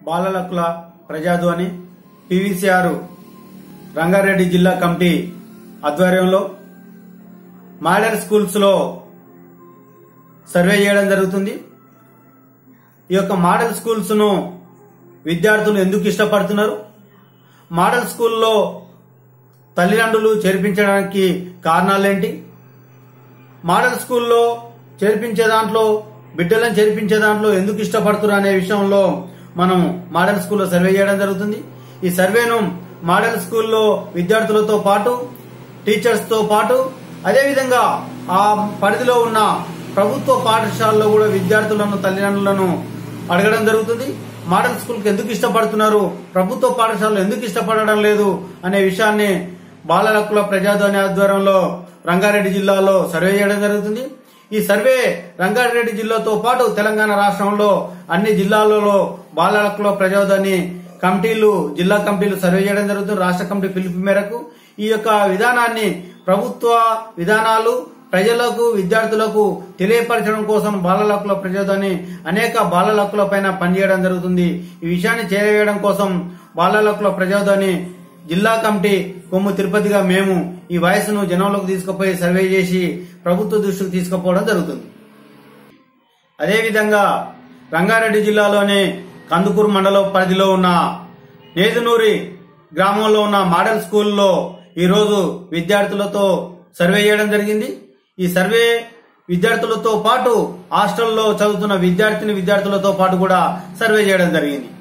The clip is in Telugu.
బాలలకుల ప్రజాధ్వని పివిసిఆర్ రంగారెడ్డి జిల్లా కమిటీ ఆధ్వర్యంలో మోడల్ స్కూల్స్ లో సర్వే చేయడం జరుగుతుంది ఈ యొక్క మోడల్ స్కూల్స్ ను విద్యార్థులు ఎందుకు ఇష్టపడుతున్నారు మోడల్ స్కూల్లో తల్లిదండ్రులు చేర్పించడానికి కారణాలేంటి మోడల్ స్కూల్లో చేర్పించే దాంట్లో బిడ్డలను చేర్పించే దాంట్లో ఎందుకు ఇష్టపడుతున్నారు అనే విషయంలో మనం మోడల్ స్కూల్లో సర్వే చేయడం జరుగుతుంది ఈ సర్వేను మోడల్ స్కూల్లో విద్యార్థులతో పాటు టీచర్స్ తో పాటు అదేవిధంగా ఆ పరిధిలో ఉన్న ప్రభుత్వ పాఠశాలలో కూడా విద్యార్థులను తల్లిదండ్రులను అడగడం జరుగుతుంది మోడల్ స్కూల్కి ఎందుకు ఇష్టపడుతున్నారు ప్రభుత్వ పాఠశాలలో ఎందుకు ఇష్టపడడం లేదు అనే విషయాన్ని బాలల హక్కుల ప్రజాధ్వని ఆధ్వర్యంలో రంగారెడ్డి జిల్లాలో సర్వే చేయడం జరుగుతుంది ఈ సర్వే రంగారెడ్డి జిల్లాతో పాటు తెలంగాణ రాష్ట్రంలో అన్ని జిల్లాలలో బాలల హక్కుల ప్రజాధ్వని కమిటీలు జిల్లా కమిటీలు సర్వే చేయడం జరుగుతుంది రాష్ట్ర కమిటీ పిలుపు మేరకు ఈ యొక్క విధానాన్ని ప్రభుత్వ విధానాలు ప్రజలకు విద్యార్థులకు తెలియపరచడం కోసం బాలల హక్కుల ప్రజాధ్వని అనేక బాలల హక్కుల పైన పనిచేయడం జరుగుతుంది ఈ విషయాన్ని చేరవేయడం కోసం బాలల హక్కుల ప్రజాధ్వని జిల్లా కమిటీ కొమ్ము తిరుపతిగా మేము ఈ వయసును జనంలోకి తీసుకుపోయి సర్వే చేసి ప్రభుత్వ దృష్టికి తీసుకుపోవడం జరుగుతుంది అదేవిధంగా రంగారెడ్డి జిల్లాలోని కందుకూరు మండలం పరిధిలో ఉన్న నేదునూరి గ్రామంలో ఉన్న మోడల్ స్కూల్లో ఈరోజు విద్యార్థులతో సర్వే చేయడం జరిగింది ఈ సర్వే విద్యార్థులతో పాటు హాస్టల్లో చదువుతున్న విద్యార్థిని విద్యార్థులతో పాటు కూడా సర్వే చేయడం జరిగింది